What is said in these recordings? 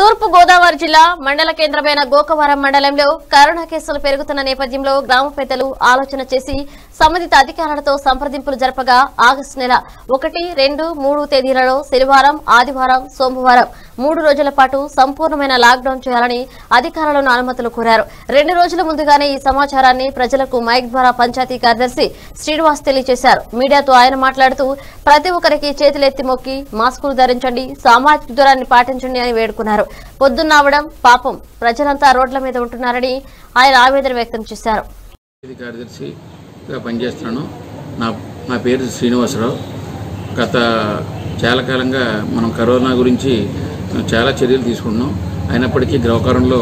తూర్పు గోదావరి జిల్లా మండల కేంద్రమైన గోకవరం మండలంలో కరోనా కేసులు పెరుగుతున్న నేపథ్యంలో గ్రామ పెద్దలు ఆలోచన చేసి సంబంధిత అధికారులతో సంప్రదింపులు జరపగా ఆగస్టు నెల ఒకటి రెండు మూడు తేదీలలో శనివారం ఆదివారం సోమవారం మూడు రోజుల పాటు సంపూర్ణమైన లాక్డౌన్ చేయాలని అధికారులను అనుమతులు కోరారు రెండు రోజుల ముందుగానే ఈ సమాచారాన్ని ప్రజలకు మైక్ ద్వారా పంచాయతీ కార్యదర్శి శ్రీనివాస్ తెలియజేశారు మీడియాతో ఆయన మాట్లాడుతూ ప్రతి ఒక్కరికి చేతులెత్తి మొక్కి మాస్కులు ధరించండి సామాజిక దూరాన్ని పాటించండి అని వేడుకున్నారు పొద్దున్నావడం పాపం ప్రజలంతా రోడ్ల మీద ఉంటున్నారని ఆయన ఆవేదన వ్యక్తం చేశారు ఇది కార్యదర్శిగా పనిచేస్తున్నాను నా నా పేరు శ్రీనివాసరావు గత చాలా కాలంగా మనం కరోనా గురించి చాలా చర్యలు తీసుకుంటున్నాం అయినప్పటికీ గ్రహకారంలో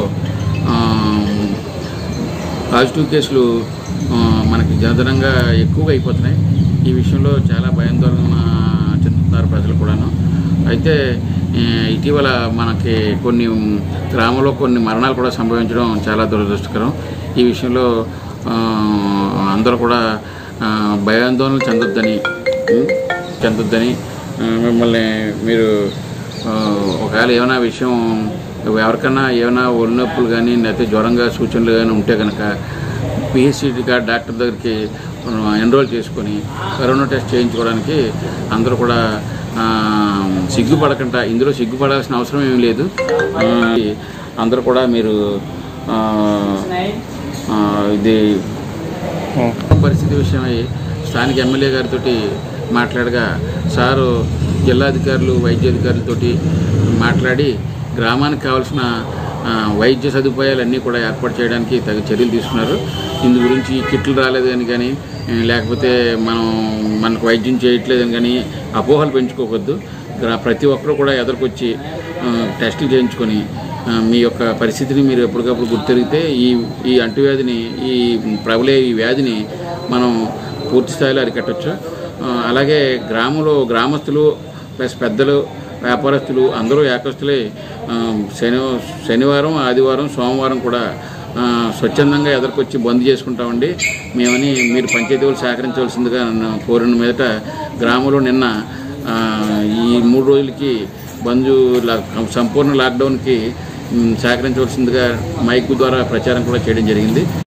పాజిటివ్ కేసులు ఆ, మనకి జనదనంగా ఎక్కువగా అయిపోతున్నాయి ఈ విషయంలో చాలా భయాందోళన చెందుతున్నారు ప్రజలు కూడాను అయితే ఆ, ఇటీవల మనకి కొన్ని గ్రామంలో కొన్ని మరణాలు కూడా సంభవించడం చాలా దురదృష్టకరం ఈ విషయంలో ఆ, అందరూ కూడా ఆ, భయాందోళన చెందొద్దని ఉం, చెందొద్దని ఆ, మిమ్మల్ని మీరు ఆ, ఒకవేళ ఏమైనా విషయం ఎవరికన్నా ఏమైనా ఒళ్ళు నొప్పులు కానీ లేకపోతే జ్వరంగా సూచనలు కానీ ఉంటే కనుక పిహెచ్సి డాక్టర్ దగ్గరికి మనం ఎన్రోల్ చేసుకొని కరోనా టెస్ట్ చేయించుకోవడానికి అందరూ కూడా ఆ, సిగ్గుపడకుండా ఇందులో సిగ్గుపడాల్సిన అవసరం ఏమీ లేదు ఆ, అందరూ కూడా మీరు ఆ, ఆ, ఇది పరిస్థితి విషయమై స్థానిక ఎమ్మెల్యే గారితో మాట్లాడగా సారు జిల్లాధికారులు వైద్యాధికారులతో మాట్లాడి గ్రామానికి కావాల్సిన ఆ, వైద్య సదుపాయాలన్నీ కూడా ఏర్పాటు చేయడానికి తగు చర్యలు తీసుకున్నారు ఇందు గురించి కిట్లు రాలేదని కానీ ఆ, లేకపోతే మనం మనకు వైద్యం చేయట్లేదని కానీ అపోహలు పెంచుకోవద్దు గ్రా- ప్రతి ఒక్కరూ కూడా ఎదుర్కొచ్చి ఆ, టెస్టులు చేయించుకొని ఆ, మీ యొక్క పరిస్థితిని మీరు ఎప్పటికప్పుడు గుర్తెరిగితే ఈ ఈ అంటువ్యాధిని ఈ ప్రబలే ఈ వ్యాధిని మనం పూర్తి స్థాయిలో అరికట్టవచ్చు ఆ, అలాగే గ్రామంలో గ్రామస్తులు ప్లస్ పెద్దలు వ్యాపారస్తులు అందరూ ఏకస్తులై ఆ, శని శనివారం ఆదివారం సోమవారం కూడా ఆ, స్వచ్ఛందంగా ఎదుర్కొచ్చి బంద్ చేసుకుంటామండి మేమని మీరు పంచాయతీ వాళ్ళు సహకరించవలసిందిగా నన్ను కోరిన మీదట గ్రామంలో నిన్న ఆ, ఈ మూడు రోజులకి బంద్ లా- సంపూర్ణ లాక్డౌన్కి మ్, సహకరించవలసిందిగా మైక్ ద్వారా ప్రచారం కూడా చేయడం జరిగింది